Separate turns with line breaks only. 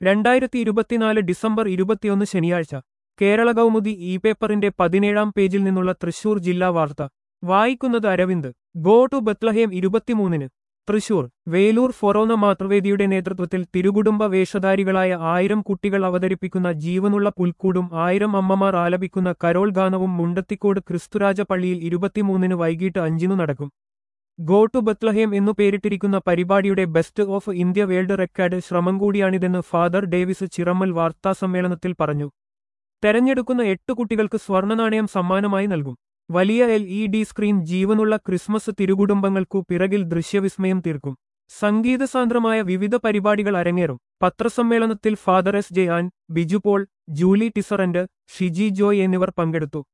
രണ്ടായിരത്തി ഇരുപത്തിനാല് ഡിസംബർ ഇരുപത്തിയൊന്ന് ശനിയാഴ്ച കേരള കൗമുദി ഇ പേപ്പറിന്റെ പതിനേഴാം പേജിൽ നിന്നുള്ള തൃശൂർ ജില്ലാ വാർത്ത വായിക്കുന്നത് അരവിന്ദ് ഗോ ടു ബത്ലഹേം ഇരുപത്തിമൂന്നിന് തൃശൂർ വേലൂർ ഫൊറോന മാതൃവേദിയുടെ നേതൃത്വത്തിൽ തിരുകുടുംബ വേഷധാരികളായ ആയിരം കുട്ടികൾ അവതരിപ്പിക്കുന്ന ജീവനുള്ള പുൽക്കൂടും ആയിരം അമ്മമാർ ആലപിക്കുന്ന കരോൾ ഗാനവും മുണ്ടത്തിക്കോട് ക്രിസ്തുരാജ പള്ളിയിൽ ഇരുപത്തിമൂന്നിന് വൈകിട്ട് അഞ്ചിനു നടക്കും ഗോ ടു ബത്ലഹേം എന്നു പേരിട്ടിരിക്കുന്ന പരിപാടിയുടെ best of India world record ശ്രമം കൂടിയാണിതെന്ന് ഫാദർ ഡേവിസ് ചിറമ്മൽ വാർത്താസമ്മേളനത്തിൽ പറഞ്ഞു തെരഞ്ഞെടുക്കുന്ന എട്ട് കുട്ടികൾക്ക് സ്വർണ്ണനാണയം സമ്മാനമായി നൽകും വലിയ എൽ ഇ ഡി സ്ക്രീൻ ജീവനുള്ള ക്രിസ്മസ് തിരുകുടുംബങ്ങൾക്കു പിറകിൽ ദൃശ്യവിസ്മയം തീർക്കും സംഗീതസാന്ദ്രമായ വിവിധ പരിപാടികൾ അരങ്ങേറും പത്രസമ്മേളനത്തിൽ father S J Ann Biju Paul Julie ടിസറന്റ് ഷിജി ജോയ് എന്നിവർ പങ്കെടുത്തു